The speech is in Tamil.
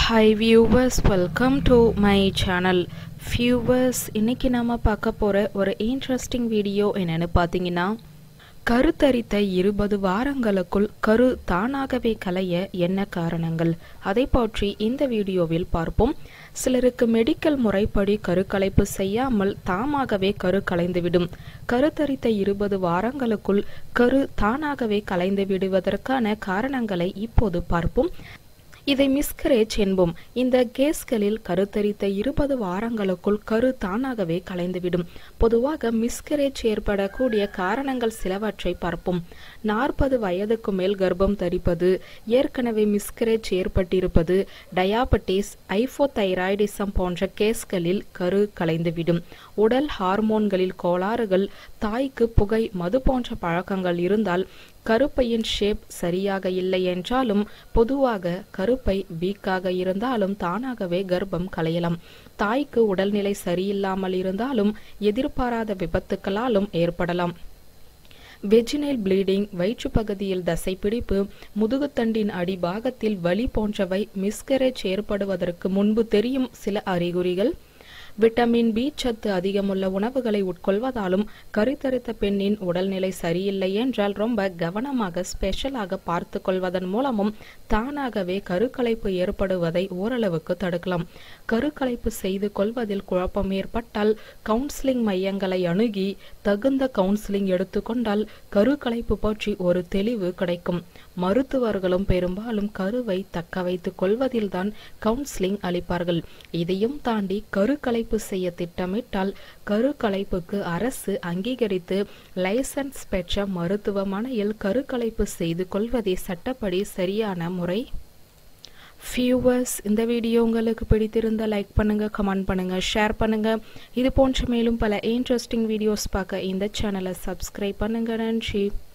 hi viewers welcome to my channel viewers இன்னைக்கு நாம பார்க்க போகிற ஒரு இன்ட்ரெஸ்டிங் வீடியோ என்னன்னு பார்த்தீங்கன்னா கருத்தரித்த இருபது வாரங்களுக்குள் கரு தானாகவே கலைய என்ன காரணங்கள் அதை பற்றி இந்த வீடியோவில் பார்ப்போம் சிலருக்கு மெடிக்கல் முறைப்படி கருக்கலைப்பு செய்யாமல் தாமாகவே கரு கலைந்துவிடும் கருத்தரித்த இருபது வாரங்களுக்குள் கரு தானாகவே கலைந்து விடுவதற்கான காரணங்களை இப்போது பார்ப்போம் இதை மிஸ்கரேஜ் என்போம் இந்த கேஸ்களில் கருத்தரித்த இருபது வாரங்களுக்குள் கரு தானாகவே கலைந்துவிடும் பொதுவாக மிஸ்கரேஜ் ஏற்படக்கூடிய காரணங்கள் சிலவற்றை பார்ப்போம் நாற்பது வயதுக்கு மேல் கர்ப்பம் தரிப்பது ஏற்கனவே மிஸ்கரேஜ் ஏற்பட்டிருப்பது டயாபட்டிஸ் ஐஃபோதைராய்டிசம் போன்ற கேஸ்களில் கரு கலைந்துவிடும் உடல் ஹார்மோன்களில் கோளாறுகள் தாய்க்கு புகை மது போன்ற பழக்கங்கள் இருந்தால் கருப்பையின் ஷேப் சரியாக இல்லை என்றாலும் பொதுவாக கருப்பை வீக்காக இருந்தாலும் தானாகவே கர்ப்பம் கலையலாம் தாய்க்கு உடல்நிலை சரியில்லாமல் இருந்தாலும் எதிர்பாராத விபத்துக்களாலும் ஏற்படலாம் வெஜினல் ப்ளீடிங் வயிற்று பகுதியில் தசைப்பிடிப்பு முதுகுத்தண்டின் அடிபாகத்தில் வலி போன்றவை மிஸ்கரேஜ் ஏற்படுவதற்கு முன்பு தெரியும் சில அறிகுறிகள் விட்டமின் பி சத்து அதிகமுள்ள உணவுகளை உட்கொள்வதாலும் கருத்தரித்த பெண்ணின் உடல்நிலை சரியில்லை என்றால் ரொம்ப கவனமாக ஸ்பெஷலாக பார்த்து கொள்வதன் மூலமும் தானாகவே கருக்கலைப்பு ஏற்படுவதை ஓரளவுக்கு தடுக்கலாம் கருக்கலைப்பு செய்து கொள்வதில் குழப்பம் ஏற்பட்டால் கவுன்சிலிங் மையங்களை அணுகி தகுந்த கவுன்சிலிங் எடுத்துக்கொண்டால் கருக்கலைப்பு பற்றி ஒரு தெளிவு கிடைக்கும் மருத்துவர்களும் பெரும்பாலும் கருவை தக்க வைத்துக் கொள்வதில்தான் கவுன்சிலிங் அளிப்பார்கள் இதையும் தாண்டி கருக்கலைப்பு செய்ய திட்டமிட்டால் கருக்கலைப்புக்கு அரசு அங்கீகரித்து லைசன்ஸ் பெற்ற மருத்துவமனையில் கருக்கலைப்பு செய்து கொள்வதே சட்டப்படி சரியான முறை வியூவர்ஸ் இந்த வீடியோ உங்களுக்கு பிடித்திருந்த லைக் பண்ணுங்க கமெண்ட் பண்ணுங்க ஷேர் பண்ணுங்க இது போன்ற மேலும் பல இன்ட்ரெஸ்டிங் வீடியோஸ் பார்க்க இந்த சேனலை சப்ஸ்கிரைப் பண்ணுங்க நன்றி